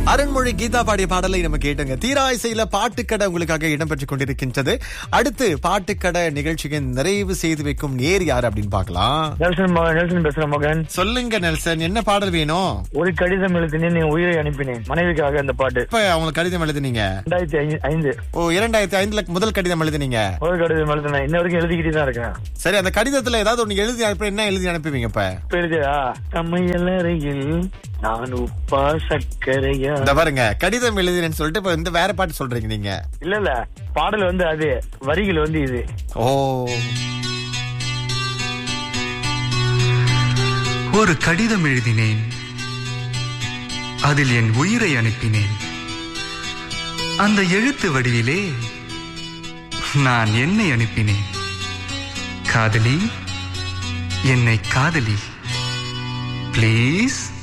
அருண்மொழி கீதா பாடிய பாடலை நம்ம கேட்டுங்க தீராயிசையில பாட்டுக்கடை உங்களுக்காக இடம்பெற்றுக் கொண்டிருக்கின்றது அடுத்து பாட்டுக்கடை நிகழ்ச்சிக்கு நிறைவு செய்து வைக்கும் நேர் யார் அப்படின்னு பார்க்கலாம் நெல்சன் மகன் நெல்சன் பேசுறேன் மகன் சொல்லுங்க நெல்சன் என்ன பாடல் வேணும் ஒரு கடிதம் எழுதினேன் நீ உயிரை அனுப்பினேன் மனைவிக்காக அந்த பாட்டு இப்ப அவங்களுக்கு கடிதம் எழுதுனீங்க ரெண்டாயிரத்தி ஐந்து- ஐந்து ஓ இரண்டாயிரத்தி ஐந்துல முதல் கடிதம் எழுதுனீங்க ஒரு கடிதம் எழுதினேன் இன்ன வரைக்கும் எழுதிக்கிட்டே தான் இருக்கேன் சரி அந்த கடிதத்துல ஏதாவது ஒண்ணு எழுதி அனுப்ப என்ன எழுதி அனுப்புவீங்க இப்ப இப்ப எழுதியா சமையலறையில் நான் உப்பா சர்க்கரையா இந்த பாருங்க கடிதம் எழுதுறேன்னு சொல்லிட்டு இப்ப இந்த வேற பாட்டு சொல்றீங்க நீங்க இல்ல இல்ல பாடல் வந்து அது வரிகள் வந்து இது ஓ ஒரு கடிதம் எழுதினேன் அதில் என் உயிரை அனுப்பினேன் அந்த எழுத்து வடிவிலே நான் என்னை அனுப்பினேன் காதலி என்னை காதலி ப்ளீஸ்